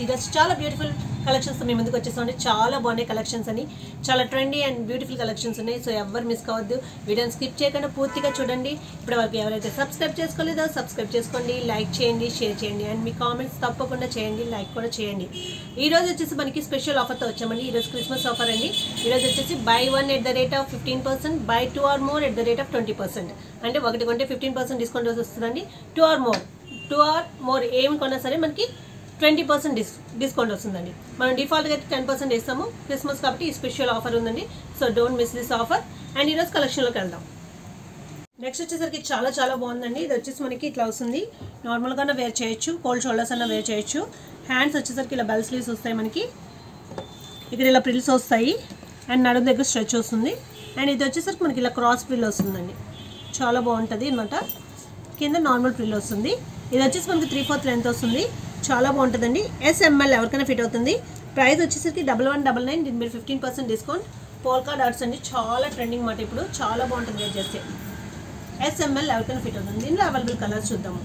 weavers చాలా beautiful collections మీ ముందుకు వచ్చేసామండి చాలా బాగున్నాయి కలెక్షన్స్ అని చాలా ట్రెండీ అండ్ బ్యూటిఫుల్ కలెక్షన్స్ ఉన్నాయి సో ఎవరు మిస్ కావద్దు వీడియోని స్కిప్ చేయకుండా పూర్తిగా చూడండి ఇప్పటి వరకు ఎవరైతే సబ్స్క్రైబ్ చేసుకోలేదో సబ్స్క్రైబ్ చేసుకోండి లైక్ చేయండి షేర్ చేయండి అండ్ మీ కామెంట్స్ తప్పకుండా చేయండి లైక్ కూడా చేయండి ఈ రోజు వచ్చేసి మనకి స్పెషల్ ఆఫర్తో వచ్చామండి ఈ రోజు క్రిస్మస్ ఆఫర్ అండి ఈ రోజు వచ్చేసి by one at the rate of fifteen percent by two or more at the rate of twenty percent అంటే ఒకటి కొంటే ఫిఫ్టీన్ పర్సెంట్ డిస్కౌంట్ వస్తుందండి two or more two or more ఏమి కొన్నా సరే మనకి ట్వంటీ పర్సెంట్ డిస్ డిస్కౌంట్ వస్తుందండి మనం డిఫాల్ట్గా అయితే టెన్ పర్సెంట్ ఇస్తాము క్రిస్మస్ కాబట్టి ఈ స్పెషల్ ఆఫర్ ఉందండి so don't miss this offer and ఈరోజు కలెక్షన్లోకి వెళ్దాం నెక్స్ట్ వచ్చేసరికి చాలా చాలా బాగుందండి ఇది వచ్చేసి మనకి ఇట్లా వస్తుంది నార్మల్గానే వేర్ చేయొచ్చు కోల్డ్ షోల్డర్స్ అన్న వేర్ చేయొచ్చు హ్యాండ్స్ వచ్చేసరికి ఇలా బెల్ స్లీవ్స్ వస్తాయి మనకి ఇక్కడ ఇలా ప్రిల్స్ వస్తాయి అండ్ నడుము దగ్గర స్ట్రెచ్ వస్తుంది అండ్ ఇది వచ్చేసరికి మనకి ఇలా క్రాస్ ప్రిల్ వస్తుందండి చాలా బాగుంటుంది అనమాట కింద నార్మల్ ప్రిల్ వస్తుంది ఇది వచ్చేసి మనకి త్రీ ఫోర్త్ లెంత్ వస్తుంది చాలా బాగుంటుందండి ఎస్ఎంఎల్ ఎవరికైనా ఫిట్ అవుతుంది ప్రైస్ వచ్చేసరికి డబల్ వన్ డబల్ నైన్ దీని మీరు fifteen percent discount polka dots అండి చాలా ట్రెండింగ్ మాట ఇప్పుడు చాలా బాగుంటుంది వేర్ చేస్తే ఎస్ఎంఎల్ ఎవరికైనా ఫిట్ అవుతుంది దీనిలో అవైలబుల్ కలర్స్ చూద్దాము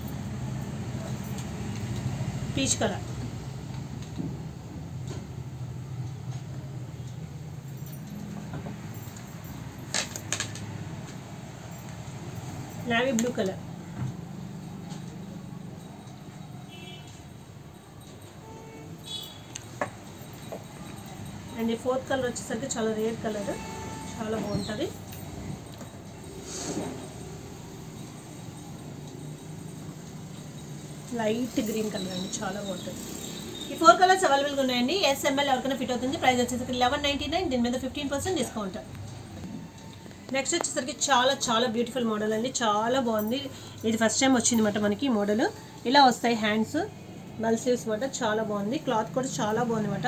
peach colour navy blue colour and ఈ ఫోర్త్ కలర్ వచ్చేసరికి చాలా రేర్ కలర్ చాలా బాగుంటుంది లైట్ గ్రీన్ కలర్ అండి చాలా బాగుంటుంది ఈ ఫోర్ కలర్స్ అవైలబుల్గా ఉన్నాయండి ఎస్ఎంఎల్ ఎవరికైనా ఫిట్ అవుతుంది ప్రైస్ వచ్చేసరికి లెవెన్ నైంటీ నైన్ దీని మీద ఫిఫ్టీన్ పర్సెంట్ డిస్కౌంట్ నెక్స్ట్ వచ్చేసరికి చాలా చాలా బ్యూటిఫుల్ మోడల్ అండి చాలా బాగుంది ఇది ఫస్ట్ టైం వచ్చింది అనమాట మనకి మోడల్ ఇలా వస్తాయి హ్యాండ్స్ బల్ స్లీవ్స్ అనమాట చాలా బాగుంది క్లాత్ కూడా చాలా బాగుంది అనమాట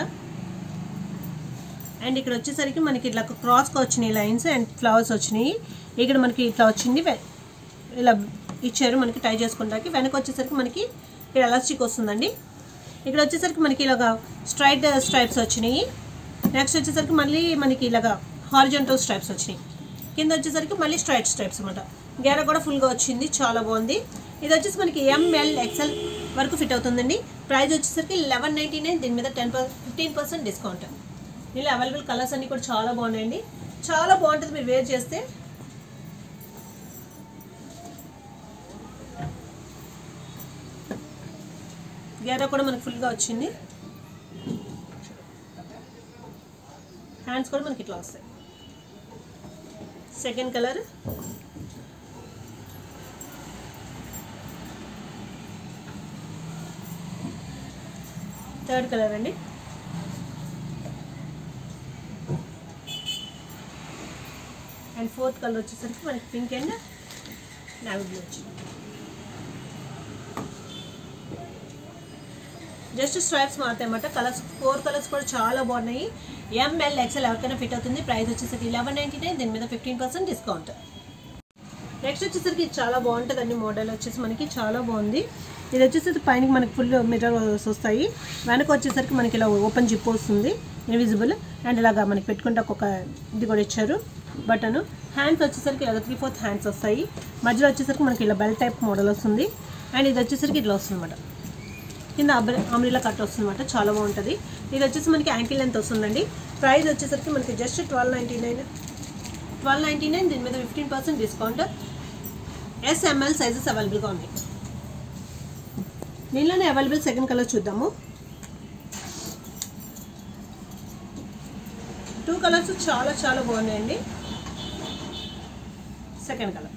అండ్ ఇక్కడ వచ్చేసరికి మనకి ఇట్లా క్రాస్గా వచ్చినాయి లైన్స్ అండ్ ఫ్లవర్స్ వచ్చినాయి ఇక్కడ మనకి ఇట్లా వచ్చింది వె- ఇలా ఇచ్చారు మనకి టై చేసుకుంటాకి వెనక వచ్చేసరికి మనకి ఇక్కడ ఎలాస్టిక్ వస్తుందండి ఇక్కడ వచ్చేసరికి మనకి ఇలాగా స్ట్రైట్ స్ట్రైప్స్ వచ్చినాయి నెక్స్ట్ వచ్చేసరికి మళ్ళీ మనకి ఇలాగా హారిజంటల్ స్ట్రైప్స్ వచ్చినాయి కింద వచ్చేసరికి మళ్ళీ స్ట్రైట్ స్ట్రైప్స్ అనమాట గేర కూడా ఫుల్గా వచ్చింది చాలా బాగుంది ఇది వచ్చేసి మనకి ఎంఎల్ ఎక్సెల్ వరకు ఫిట్ అవుతుందండి ప్రైస్ వచ్చేసరికి లెవెన్ నైంటీ నైన్ దీని మీద ten per fifteen percent discount ఇలా అవైలబుల్ కలర్స్ అన్నీ కూడా చాలా బాగున్నాయండి చాలా బాగుంటుంది మీరు వేర్ చేస్తే గేరా కూడా మనకి ఫుల్గా వచ్చింది హ్యాండ్స్ కూడా మనకి ఇట్లా వస్తాయి సెకండ్ కలర్ థర్డ్ కలర్ అండి అండ్ ఫోర్త్ కలర్ వచ్చేసరికి మనకి పింక్ అండ్ నావీ బ్లూ వచ్చింది జస్ట్ స్ట్రైప్స్ మారుతాయి అన్నమాట కలర్స్ ఫోర్ కలర్స్ కూడా చాలా బాగున్నాయి ఎంఎల్ ఎక్సెల్ ఎవరికైనా ఫిట్ అవుతుంది ప్రైస్ వచ్చేసరికి లెవెన్ నైంటీ నైన్ దీని మీద ఫిఫ్టీన్ పర్సెంట్ డిస్కౌంట్ నెక్స్ట్ వచ్చేసరికి ఇది చాలా బాగుంటుంది అండి మోడల్ వచ్చేసి మనకి చాలా బాగుంది ఇది వచ్చేసరికి పైన మనకి ఫుల్ మిర్రర్స్ వస్తాయి వెనక వచ్చేసరికి మనకి ఇలా ఓపెన్ జిప్ వస్తుంది ఇన్విజిబుల్ అండ్ ఇలాగా మనకి పెట్టుకుంటే ఒక ఇది కూడా ఇచ్చారు బటన్ హ్యాండ్స్ వచ్చేసరికి ఇలా త్రీ ఫోర్త్ హ్యాండ్స్ వస్తాయి మధ్యలో వచ్చేసరికి మనకి ఇలా బెల్ టైప్ మోడల్ వస్తుంది అండ్ ఇది వచ్చేసరికి ఇట్లా వస్తుంది అనమాట కింద అబ్ర అమ్రిలా కట్ వస్తుంది అనమాట చాలా బాగుంటుంది ఇది వచ్చేసి మనకి యాంకిల్ లెంత్ వస్తుందండి ప్రైస్ వచ్చేసరికి మనకి just twelve ninety nine twelve ninety nine దీని మీద fifteen percent discount S M L sizes అవైలబుల్గా ఉన్నాయి దీనిలోనే అవైలబుల్ సెకండ్ కలర్ చూద్దాము టూ కలర్స్ చాలా చాలా బాగున్నాయండి సెకండ్ కలర్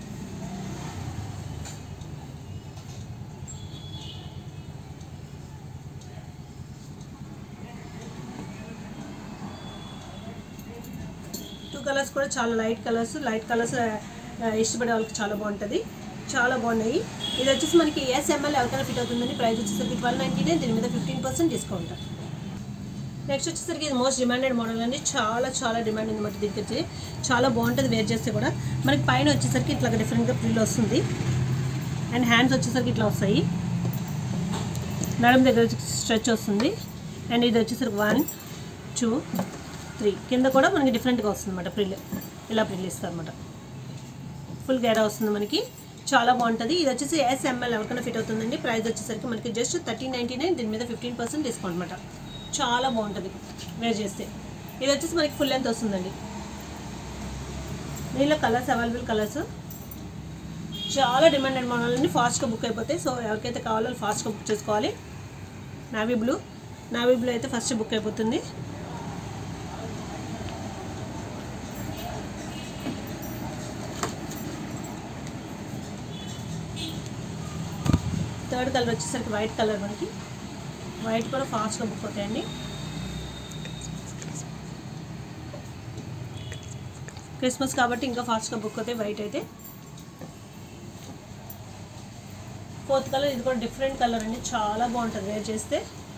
టూ కలర్స్ కూడా చాలా లైట్ కలర్స్ లైట్ కలర్స్ ఇష్టపడే వాళ్ళకి చాలా బాగుంటుంది చాలా బాగున్నాయి ఇది వచ్చేసి మనకి ఎస్ఎంఎల్ ఎవరికైనా ఫిట్ అవుతుందండి ప్రైస్ వచ్చేసరికి ట్వెల్వ్ నైంటీ నైన్ దీని మీద ఫిఫ్టీన్ పర్సెంట్ డిస్కౌంట్ నెక్స్ట్ వచ్చేసరికి ఇది మోస్ట్ డిమాండెడ్ మోడల్ అండి చాలా చాలా డిమాండ్ ఉందన్నమాట దీనికి వచ్చి చాలా బాగుంటుంది వేర్ చేస్తే కూడా మనకి పైన వచ్చేసరికి ఇట్లా డిఫరెంట్గా ప్రిల్ వస్తుంది అండ్ హ్యాండ్స్ వచ్చేసరికి ఇట్లా వస్తాయి నడుము దగ్గర స్ట్రెచ్ వస్తుంది అండ్ ఇది వచ్చేసరికి వన్ టూ త్రీ కింద కూడా మనకి డిఫరెంట్గా వస్తుంది అనమాట ప్రిల్ ఇలా ప్రిల్ ఇస్తారు అనమాట ఫుల్ గేరా వస్తుంది మనకి చాలా బాగుంటుంది ఇది వచ్చేసి ఎస్ఎంఎల్ ఎవరికైనా ఫిట్ అవుతుందండి ప్రైస్ వచ్చేసరికి మనకి జస్ట్ థర్టీన్ నైంటీ నైన్ దీని మీద ఫిఫ్టీన్ పర్సెంట్ డిస్కౌంట్ అనమాట చాలా బాగుంటుంది వేర్ చేస్తే ఇది వచ్చేసి మనకి ఫుల్ లెంత్ వస్తుందండి దీనిలో కలర్స్ అవైలబుల్ కలర్స్ చాలా డిమాండెడ్ మోడల్ అన్ని ఫాస్ట్గా బుక్ అయిపోతాయి సో ఎవరికైతే కావాలో వాళ్ళు ఫాస్ట్గా బుక్ చేసుకోవాలి నావీ బ్లూ నావీ బ్లూ అయితే ఫస్ట్ బుక్ అయిపోతుంది థర్డ్ కలర్ వచ్చేసరికి వైట్ కలర్ మనకి వైట్ కూడా ఫాస్ట్గా బుక్ అవుతాయండి క్రిస్మస్ కాబట్టి ఇంకా ఫాస్ట్గా బుక్ అవుతాయి వైట్ అయితే ఫోర్త్ కలర్ ఇది కూడా డిఫరెంట్ కలర్ అండి చాలా బాగుంటుంది వేర్ చేస్తే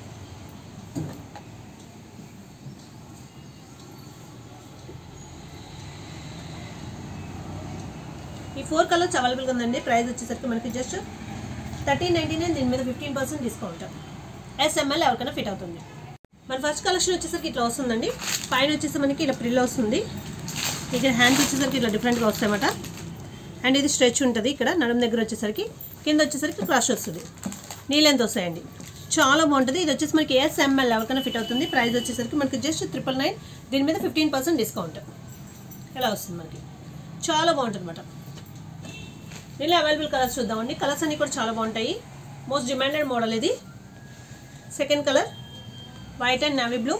ఈ ఫోర్ కలర్స్ అవైలబుల్గా ఉందండి ప్రైస్ వచ్చేసరికి మనకి జస్ట్ థర్టీన్ నైంటీ నైన్ దీని మీద ఫిఫ్టీన్ పర్సెంట్ డిస్కౌంట్ ఎస్ఎంఎల్ ఎవరికైనా ఫిట్ అవుతుంది మన ఫస్ట్ కలెక్షన్ వచ్చేసరికి ఇట్లా వస్తుందండి పైన వచ్చేసి మనకి ఇలా ప్రిల్ వస్తుంది ఇక్కడ హ్యాండ్స్ వచ్చేసరికి ఇట్లా డిఫరెంట్గా వస్తాయన్నమాట అండ్ ఇది స్ట్రెచ్ ఉంటుంది ఇక్కడ నడుము దగ్గర వచ్చేసరికి కింద వచ్చేసరికి క్రాష్ వస్తుంది నీళ్ళెంత వస్తాయండి చాలా బాగుంటుంది ఇది వచ్చేసి మనకి ఎస్ఎంఎల్ ఎవరికైనా ఫిట్ అవుతుంది ప్రైస్ వచ్చేసరికి మనకి జస్ట్ ట్రిపుల్ నైన్ దీని మీద ఫిఫ్టీన్ పర్సెంట్ డిస్కౌంట్ ఇలా వస్తుంది మనకి చాలా బాగుంటుంది అనమాట దీనిలో అవైలబుల్ కలర్స్ చూద్దామండి కలర్స్ అన్నీ కూడా చాలా బాగుంటాయి మోస్ట్ డిమాండెడ్ మోడల్ ఇది second colour white and navy blue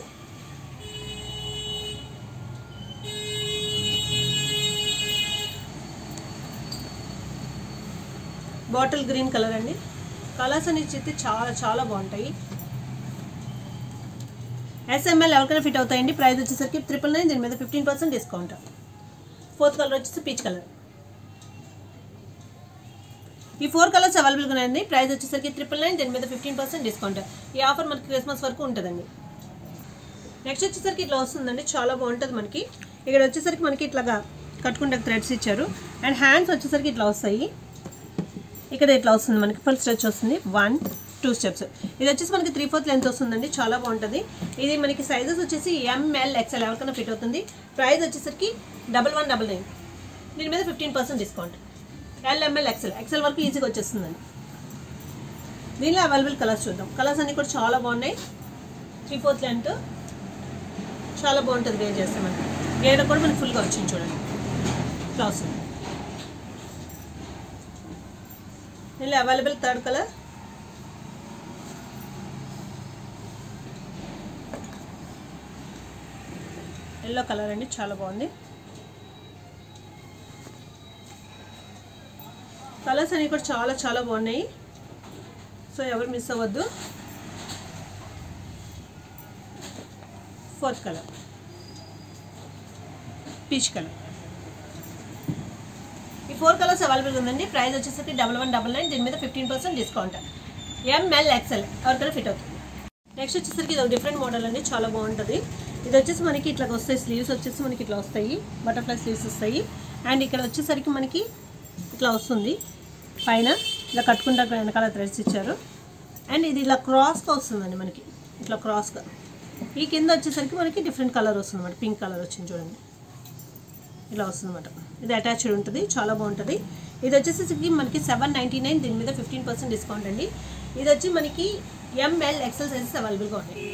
bottle green colour అండి కలర్స్ అని చెప్తే చాలా చాలా బాగుంటాయి ఎస్ఎంఎల్ ఎవరికైనా ఫిట్ అవుతాయండి ప్రైస్ వచ్చేసరికి ట్రిపుల్ నైన్ దీని మీద fifteen percent discount fourth colour వచ్చేసి పీచ్ కలర్ ఈ ఫోర్ కలర్స్ అవైలబుల్గా ఉన్నాయండి ప్రైస్ వచ్చేసరికి ట్రిపుల్ నైన్ దీని మీద ఫిఫ్టీన్ పర్సెంట్ డిస్కౌంట్ ఈ ఆఫర్ మనకి క్రిస్మస్ వరకు ఉంటుందండి నెక్స్ట్ వచ్చేసరికి ఇట్లా వస్తుందండి చాలా బాగుంటుంది మనకి ఇక్కడ వచ్చేసరికి మనకి ఇట్లాగా కట్టుకుంటే థ్రెడ్స్ ఇచ్చారు అండ్ హ్యాండ్స్ వచ్చేసరికి ఇట్లా వస్తాయి ఇక్కడ ఇట్లా వస్తుంది మనకి ఫుల్ స్ట్రెచ్ వస్తుంది వన్ టూ స్టెప్స్ ఇది వచ్చేసి మనకి త్రీ ఫోర్త్ లెంత్ వస్తుందండి చాలా బాగుంటుంది ఇది మనకి సైజెస్ వచ్చేసి ఎంఎల్ ఎక్స్ఎల్ ఎవరికైనా ఫిట్ అవుతుంది ప్రైస్ వచ్చేసరికి డబల్ వన్ డబల్ నైన్ దీని మీద fifteen percent discount L M L XL XL వరకు ఈజీగా వచ్చేస్తుందండి దీనిలో అవైలబుల్ కలర్స్ చూద్దాం కలర్స్ అన్నీ కూడా చాలా బాగున్నాయి త్రీ ఫోర్త్ లెంత్ చాలా బాగుంటుంది వేర్ చేస్తే మనకి గేడ కూడా మనకి ఫుల్గా వచ్చింది చూడండి ఇట్లా వస్తుంది దీనిలో available third colour yellow colour అండి చాలా బాగుంది కలర్స్ అనేవి కూడా చాలా చాలా బాగున్నాయి సో ఎవరు మిస్ అవ్వద్దు ఫోర్త్ కలర్ పీచ్ కలర్ ఈ ఫోర్ కలర్స్ అవైలబుల్ ఉందండి ప్రైస్ వచ్చేసరికి డబల్ వన్ డబల్ నైన్ దీని మీద fifteen percent discount M L XL ఎవరికైనా ఫిట్ అవుతుంది నెక్స్ట్ వచ్చేసరికి ఇది ఒక డిఫరెంట్ మోడల్ అండి చాలా బాగుంటుంది ఇది వచ్చేసి మనకి ఇట్లా వస్తాయి స్లీవ్స్ వచ్చేసి మనకి ఇట్లా వస్తాయి బటర్ఫ్లై స్లీవ్స్ వస్తాయి అండ్ ఇక్కడ వచ్చేసరికి మనకి ఇట్లా వస్తుంది పైన ఇలా కట్టుకుంటా వెనకాల థ్రెడ్స్ ఇచ్చారు అండ్ ఇది ఇలా క్రాస్గా వస్తుందండి మనకి ఇట్లా క్రాస్గా ఈ కింద వచ్చేసరికి మనకి డిఫరెంట్ కలర్ వస్తుంది అనమాట పింక్ కలర్ వచ్చింది చూడండి ఇలా వస్తుంది అనమాట ఇది అటాచ్డ్ ఉంటుంది చాలా బాగుంటుంది ఇది వచ్చేసి మనకి సెవెన్ నైంటీ నైన్ దీని మీద ఫిఫ్టీన్ పర్సెంట్ డిస్కౌంట్ అండి ఇది వచ్చి మనకి ఎంఎల్ ఎక్సెల్ సైజెస్ అవైలబుల్గా ఉన్నాయి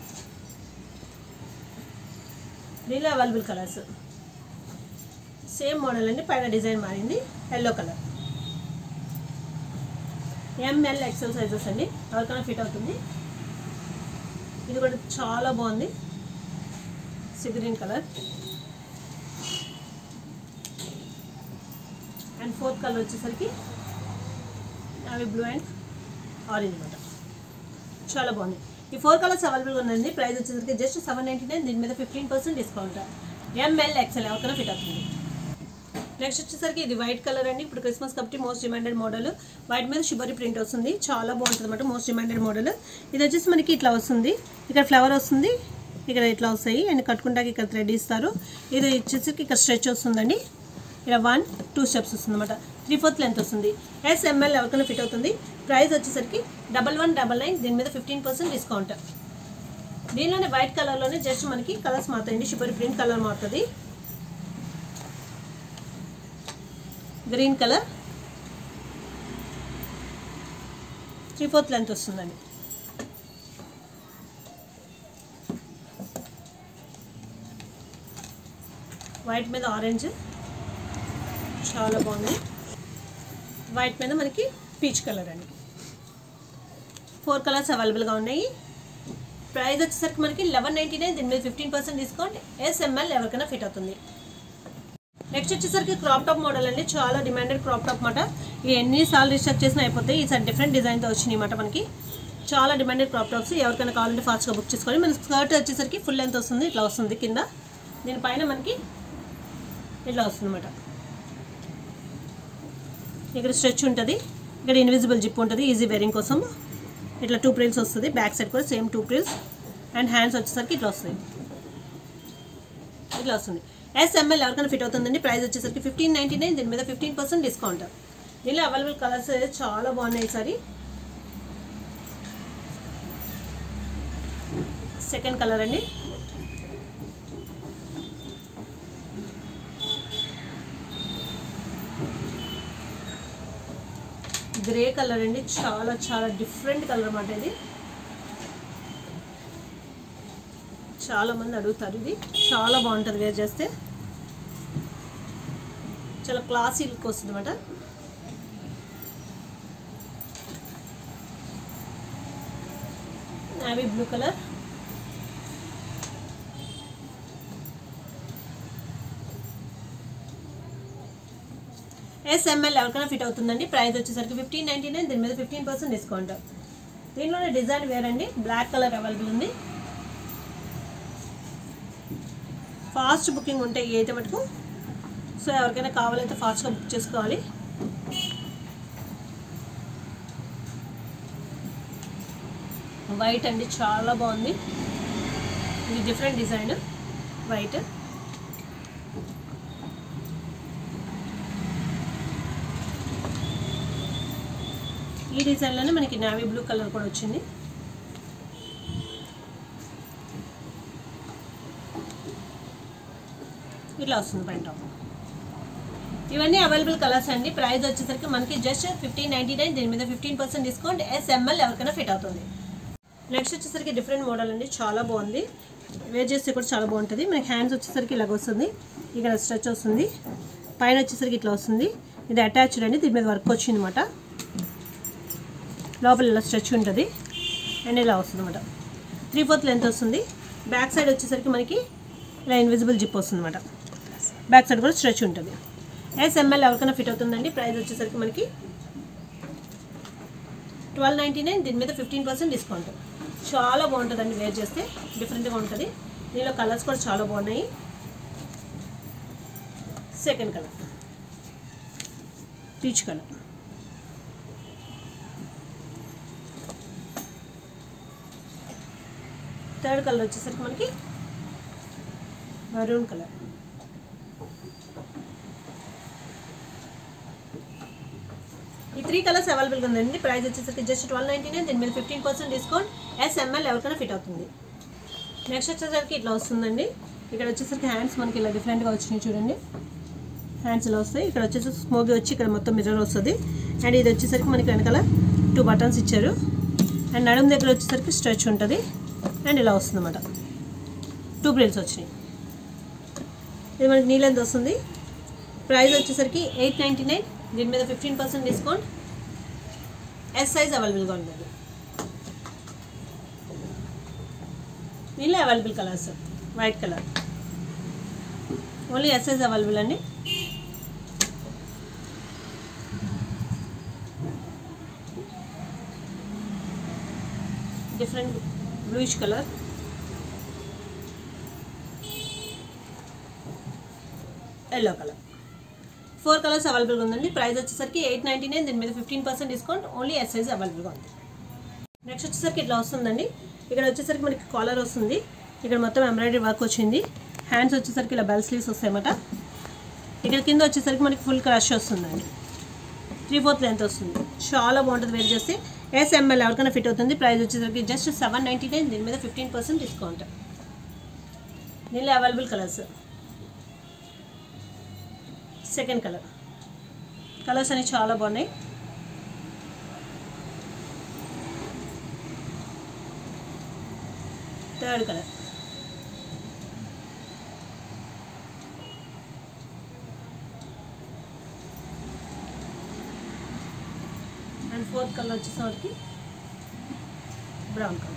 దీనిలో అవైలబుల్ కలర్స్ సేమ్ మోడల్ అండి పైన డిజైన్ మారింది yellow colour M L XL sizes అండి ఎవరికైనా ఫిట్ అవుతుంది ఇది కూడా చాలా బాగుంది sea green colour and fourth colour వచ్చేసరికి అవి బ్లూ అండ్ ఆరెంజ్ అనమాట చాలా బాగుంది ఈ ఫోర్ కలర్స్ అవైలబుల్గా ఉందండి ప్రైస్ వచ్చేసరికి జస్ట్ సెవెన్ నైంటీ నైన్ దీని మీద fifteen percent discount M L XL ఎవరికైనా ఫిట్ అవుతుంది నెక్స్ట్ వచ్చేసరికి ఇది వైట్ కలర్ అండి ఇప్పుడు క్రిస్మస్ కాబట్టి మోస్ట్ డిమాండెడ్ మోడల్ వైట్ మీద షుబరీ ప్రింట్ వస్తుంది చాలా బాగుంటుంది అనమాట మోస్ట్ డిమాండెడ్ మోడల్ ఇది వచ్చేసి మనకి ఇట్లా వస్తుంది ఇక్కడ ఫ్లవర్ వస్తుంది ఇక్కడ ఇట్లా వస్తాయి అండ్ కట్టుకుంటాకి ఇక్కడ థ్రెడ్ ఇస్తారు ఇది వచ్చేసరికి ఇక్కడ స్ట్రెచ్ వస్తుందండి ఇక్కడ వన్ టూ స్టెప్స్ వస్తుంది అనమాట త్రీ ఫోర్త్ లెంత్ వస్తుంది ఎస్ఎంఎల్ ఎవరికైనా ఫిట్ అవుతుంది ప్రైస్ వచ్చేసరికి డబల్ వన్ డబల్ నైన్ దీని మీద ఫిఫ్టీన్ పర్సెంట్ డిస్కౌంట్ దీనిలోనే వైట్ కలర్లోనే జస్ట్ మనకి కలర్స్ మారుతాయండి షుబరీ ప్రింట్ కలర్ మారుతుంది green colour three fourth length వస్తుందండి వైట్ మీద ఆరెంజ్ చాలా బాగుంది వైట్ మీద మనకి పీచ్ కలర్ అండి ఫోర్ కలర్స్ అవైలబుల్గా ఉన్నాయి ప్రైస్ వచ్చేసరికి మనకి లెవెన్ నైంటీ నైన్ దీని మీద ఫిఫ్టీన్ పర్సెంట్ డిస్కౌంట్ ఎస్ఎంఎల్ ఎవరికైనా ఫిట్ అవుతుంది నెక్స్ట్ వచ్చేసరికి క్రాప్ టాప్ మోడల్ అండి చాలా డిమాండెడ్ క్రాప్ టాప్ మాట ఇవి ఎన్నిసార్లు రీస్టాక్ చేసినా అయిపోతాయి ఈసారి డిఫరెంట్ డిజైన్తో వచ్చినాయి మాట మనకి చాలా డిమాండెడ్ క్రాప్ టాప్స్ ఎవరికైనా కావాలంటే ఫాస్ట్గా బుక్ చేసుకోవాలి మన స్కర్ట్ వచ్చేసరికి ఫుల్ లెంత్ వస్తుంది ఇట్లా వస్తుంది కింద దీనిపైన మనకి ఇట్లా వస్తుంది అనమాట ఇక్కడ స్ట్రెచ్ ఉంటుంది ఇక్కడ ఇన్విజిబుల్ జిప్ ఉంటుంది ఈజీ వేరింగ్ కోసం ఇట్లా టూ ప్రిల్స్ వస్తుంది బ్యాక్ సైడ్ కూడా same two frills and hands వచ్చేసరికి ఇట్లా వస్తుంది ఇట్లా వస్తుంది ఎస్ఎంఎల్ ఎవరికైనా ఫిట్ అవుతుందండి ప్రైస్ వచ్చేసరికి ఫిఫ్టీన్ నైంటీ నైన్ దీని మీద ఫిఫ్టీన్ పర్సెంట్ డిస్కౌంట్ దీనిలో అవైలబుల్ కలర్స్ చాలా బాగున్నాయి ఈసారి సెకండ్ కలర్ అండి గ్రే కలర్ అండి చాలా చాలా డిఫరెంట్ కలర్ అన్నమాట ఇది చాలా మంది అడుగుతారు ఇది చాలా బాగుంటుంది వేర్ చేస్తే చాలా క్లాసీ లుక్ వస్తుంది అనమాట నావీ బ్లూ కలర్ ఎస్ఎంఎల్ ఎవరికైనా ఫిట్ అవుతుందండి ప్రైస్ వచ్చేసరికి ఫిఫ్టీన్ నైంటీ నైన్ దీని మీద ఫిఫ్టీన్ పర్సెంట్ డిస్కౌంట్ దీనిలోనే డిజైన్ వేరండి బ్లాక్ కలర్ అవైలబుల్ ఉంది ఫాస్ట్ బుకింగ్ ఉంటాయి ఈ అయితే మటుకు సో ఎవరికైనా కావాలంటే ఫాస్ట్గా బుక్ చేసుకోవాలి వైట్ అండి చాలా బాగుంది ఇది డిఫరెంట్ డిజైన్ వైట్ ఈ డిజైన్లోనే మనకి నావీ బ్లూ కలర్ కూడా వచ్చింది ఇట్లా వస్తుంది పైన టాప్ ఇవన్నీ అవైలబుల్ కలర్స్ అండి ప్రైస్ వచ్చేసరికి మనకి జస్ట్ ఫిఫ్టీన్ నైంటీ నైన్ దీని మీద ఫిఫ్టీన్ పర్సెంట్ డిస్కౌంట్ ఎస్ఎంఎల్ ఎవరికైనా ఫిట్ అవుతుంది నెక్స్ట్ వచ్చేసరికి డిఫరెంట్ మోడల్ అండి చాలా బాగుంది వేర్ చేస్తే కూడా చాలా బాగుంటుంది మనకి హ్యాండ్స్ వచ్చేసరికి ఇలాగ వస్తుంది ఇక్కడ స్ట్రెచ్ వస్తుంది పైన వచ్చేసరికి ఇట్లా వస్తుంది ఇది అటాచ్డ్ అండి దీని మీద వర్క్ వచ్చింది అనమాట లోపల ఇలా స్ట్రెచ్ ఉంటుంది అండ్ ఇలా వస్తుంది అనమాట త్రీ ఫోర్త్ లెంత్ వస్తుంది బ్యాక్ సైడ్ వచ్చేసరికి మనకి ఇలా ఇన్విజిబుల్ జిప్ వస్తుంది అనమాట బ్యాక్ సైడ్ కూడా స్ట్రెచ్ ఉంటుంది ఎస్ఎంఎల్ ఎవరికైనా ఫిట్ అవుతుందండి ప్రైస్ వచ్చేసరికి మనకి ట్వెల్వ్ నైంటీ నైన్ దీని మీద ఫిఫ్టీన్ పర్సెంట్ డిస్కౌంట్ చాలా బాగుంటుందండి వేర్ చేస్తే డిఫరెంట్గా ఉంటుంది దీనిలో కలర్స్ కూడా చాలా బాగున్నాయి second colour peach colour third colour వచ్చేసరికి మనకి మరూన్ కలర్ ఈ త్రీ కలర్స్ అవైలబుల్గా ఉందండి ప్రైస్ వచ్చేసరికి జస్ట్ ట్వెల్వ్ నైంటీ నైన్ దీని మీద ఫిఫ్టీన్ పర్సెంట్ డిస్కౌంట్ ఎస్ఎంఎల్ ఎవరికైనా ఫిట్ అవుతుంది నెక్స్ట్ వచ్చేసరికి ఇట్లా వస్తుందండి ఇక్కడ వచ్చేసరికి హ్యాండ్స్ మనకి ఇలా డిఫరెంట్గా వచ్చినాయి చూడండి హ్యాండ్స్ ఇలా వస్తాయి ఇక్కడ వచ్చేసి స్మోగి వచ్చి ఇక్కడ మొత్తం మిర్రర్ వస్తుంది అండ్ ఇది వచ్చేసరికి మనకి వెనకాల టూ బటన్స్ ఇచ్చారు అండ్ నడుము దగ్గర వచ్చేసరికి స్ట్రెచ్ ఉంటుంది అండ్ ఇలా వస్తుంది అన్నమాట టూ బ్రిల్స్ వచ్చినాయి ఇది మనకి నీళ్ళెంత వస్తుంది ప్రైస్ వచ్చేసరికి ఎయిట్ నైంటీ నైన్ దీని మీద fifteen percent discount S size అవైలబుల్గా ఉంటుంది దీనిలో available colours white colour only S size available అండి different bluish colour yellow colour four colours అవైలబుల్గా ఉందండి ప్రైస్ వచ్చేసరికి ఎయిట్ నైంటీ నైన్ దీని మీద fifteen percent discount only S size అవైలబుల్గా ఉంది నెక్స్ట్ వచ్చేసరికి ఇట్లా వస్తుందండి ఇక్కడ వచ్చేసరికి మనకి కాలర్ వస్తుంది ఇక్కడ మొత్తం ఎంబ్రాయిడరీ వర్క్ వచ్చింది హ్యాండ్స్ వచ్చేసరికి ఇలా బెల్ స్లీవ్స్ వస్తాయన్నమాట ఇక్కడ కింద వచ్చేసరికి మనకి ఫుల్ క్రష్ వస్తుందండి త్రీ ఫోర్త్ లెంత్ వస్తుంది చాలా బాగుంటుంది వేర్ చేస్తే ఎస్ఎంఎల్ ఎవరికైనా ఫిట్ అవుతుంది ప్రైస్ వచ్చేసరికి జస్ట్ సెవెన్ నైంటీ నైన్ దీని మీద ఫిఫ్టీన్ పర్సెంట్ డిస్కౌంట్ దీనిలో available colours second colour colours అనేవి చాలా బాగున్నాయి third colour and fourth colour వచ్చేసరికి బ్రౌన్ కలర్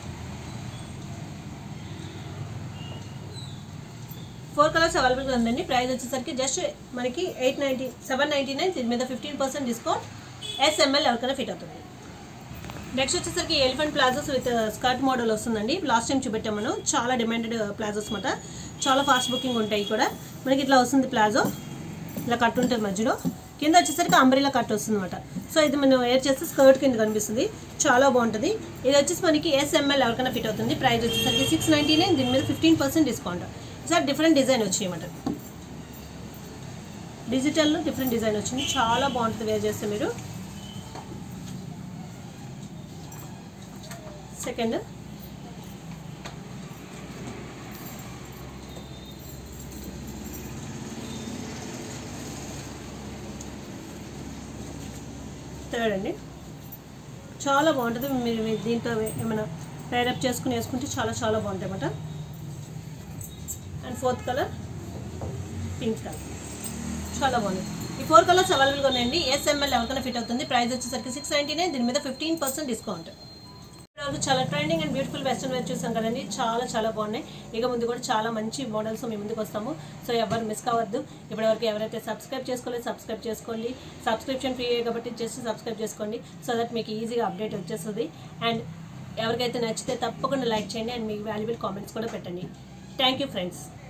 ఫోర్ కలర్స్ అవైలబుల్గా ఉందండి ప్రైస్ వచ్చేసరికి జస్ట్ మనకి eight ninety seven ninety nine దీని మీద ఫిఫ్టీన్ పర్సెంట్ డిస్కౌంట్ ఎస్ఎంఎల్ ఎవరికైనా ఫిట్ అవుతుంది నెక్స్ట్ వచ్చేసరికి elephant palazzos with skirt model వస్తుందండి లాస్ట్ టైం చూపెట్టాం మనం చాలా డిమాండెడ్ ప్లాజోస్ అనమాట చాలా ఫాస్ట్ బుకింగ్ ఉంటాయి కూడా మనకి ఇట్లా వస్తుంది ప్లాజో ఇలా కట్ ఉంటుంది మధ్యలో కింద వచ్చేసరికి అంబ్రిలా కట్ వస్తుంది అనమాట సో ఇది మనం వేర్ చేస్తే స్కర్ట్ కింద కనిపిస్తుంది చాలా బాగుంటుంది ఇది వచ్చేసి మనకి ఎస్ఎంఎల్ ఎవరికైనా ఫిట్ అవుతుంది ప్రైస్ వచ్చేసరికి సిక్స్ నైంటీ నైన్ దీని మీద fifteen percent discount sir different design వచ్చాయన్నమాట డిజిటల్లో డిఫరెంట్ డిజైన్ వచ్చింది చాలా బాగుంటుంది వేర్ చేస్తే మీరు సెకండ్ థర్డ్ అండి చాలా బాగుంటుంది మీరు మీరు దీంతో ఏమైనా పేరప్ చేసుకుని వేసుకుంటే చాలా చాలా బాగుంటాయి అన్నమాట and fourth colour pink colour చాలా బాగుంది ఈ ఫోర్ కలర్స్ అవైలబుల్గా ఉన్నాయండి ఎస్ఎంఎల్ ఎవరికైనా ఫిట్ అవుతుంది ప్రైస్ వచ్చేసరికి సిక్స్ నైంటీ నైన్ దీని మీద ఫిఫ్టీన్ పర్సెంట్ డిస్కౌంట్ ఇప్పటివరకు చాలా trending and beautiful western wear చూసాం కదండి చాలా చాలా బాగున్నాయి ఇక ముందు కూడా చాలా మంచి మోడల్స్ మీ ముందుకు వస్తాము సో ఎవరు మిస్ కావద్దు ఇప్పటివరకు ఎవరైతే సబ్స్క్రైబ్ చేసుకోలేదు సబ్స్క్రైబ్ చేసుకోండి సబ్స్క్రిప్షన్ ఫ్రీ కాబట్టి జస్ట్ సబ్స్క్రైబ్ చేసుకోండి సో దట్ మీకు ఈజీగా అప్డేట్ వచ్చేస్తుంది అండ్ ఎవరికైతే నచ్చితే తప్పకుండా లైక్ చేయండి అండ్ మీకు వాల్యుబుల్ కామెంట్స్ కూడా పెట్టండి థ్యాంక్ యూ ఫ్రెండ్స్